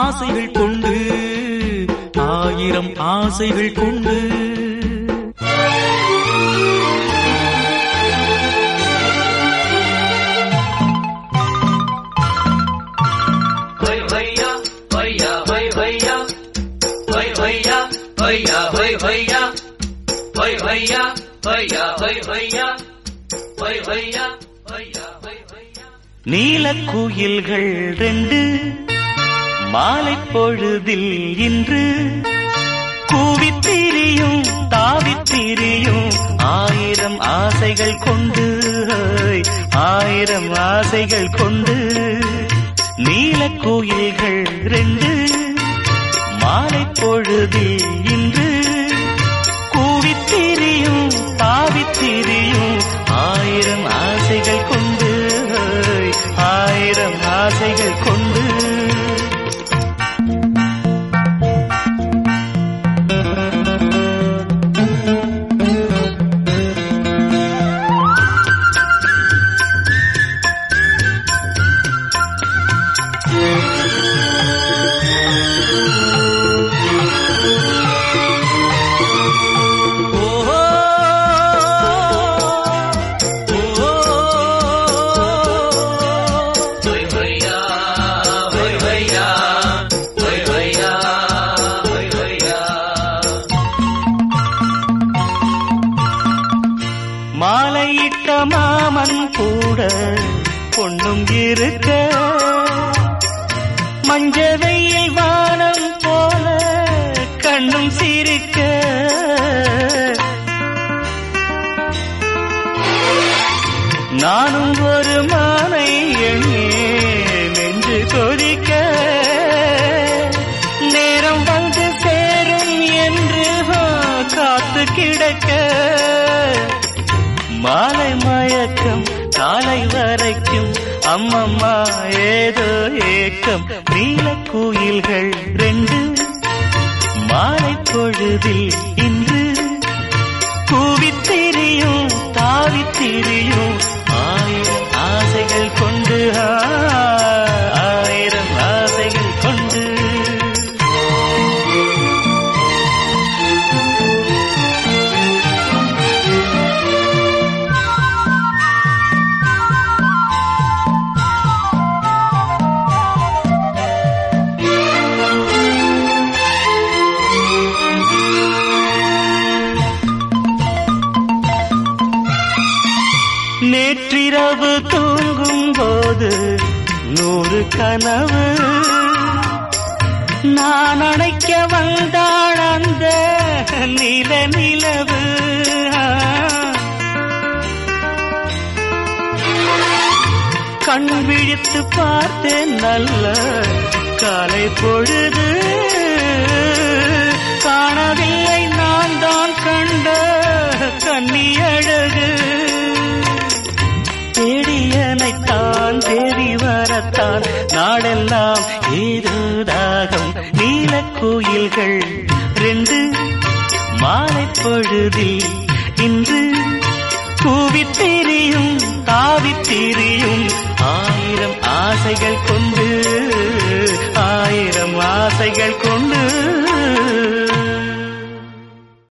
ஆசைகள் கொண்டு ஆயிரம் ஆசைகள் கொண்டு வை வையா வையா வை வையா வை வையா வையா வை வையா வை வையா வையா வை வையா வை வையா வையா வை வையா நீலக்குயில்கள் ரெண்டு மாலை பொழுதில் இன்று கூவித்திரியும் தாவித்திரியும் ஆயிரம் ஆசைகள் கொண்டு ஆயிரம் ஆசைகள் கொண்டு நீலக்குயில்கள் ரெண்டு மாலை பொழுதில் இன்று கூவித்திரியும் தாவித்திரியும் ஆயிரம் ஆசைகள் கொண்டு ஆயிரம் ஆசைகள் கொண்டு ஓஹோ வை வையா வை வையா வை வையா வை வையா மாலையிட்ட மாமன் கூட பொண்ணும் இருக்க மஞ்ச வெயில் வானம் போல கண்ணும் சிரிக்க நானும் ஒரு மானை எண்ணே நெஞ்சு கொதிக்க நேரம் வந்து சேரும் என்று ஆ, காத்து கிடக்க மாலை மயக்கம் காலை வரைக்கும் அம்மம்மா ஏதோ ஏக்கம் நீல கோயில்கள் ரெண்டு மாலை பொழுதில் இன்று கூவித்திரியும் தாவித்திரியும் ஆயிரம் ஆசைகள் கொண்டு ஆ, ஆயிரம் ஆசைகள் கொண்டு நேற்றிரவு தூங்கும் போது நூறு கனவு நான் அணைக்க வந்தாள் அந்த நில நிலவு கண் விழித்து பார்த்தேன் நல்ல காலை பொழுது காணவில்லை நான் தான் கண்ட கண்ணி அழகு தேடியனைத்தான் தேடி வரத்தான் நாடெல்லாம் ஏதோ தாகம் நீல கோயில்கள் ரெண்டு மாலை பொழுதில் இன்று கூவித்திரி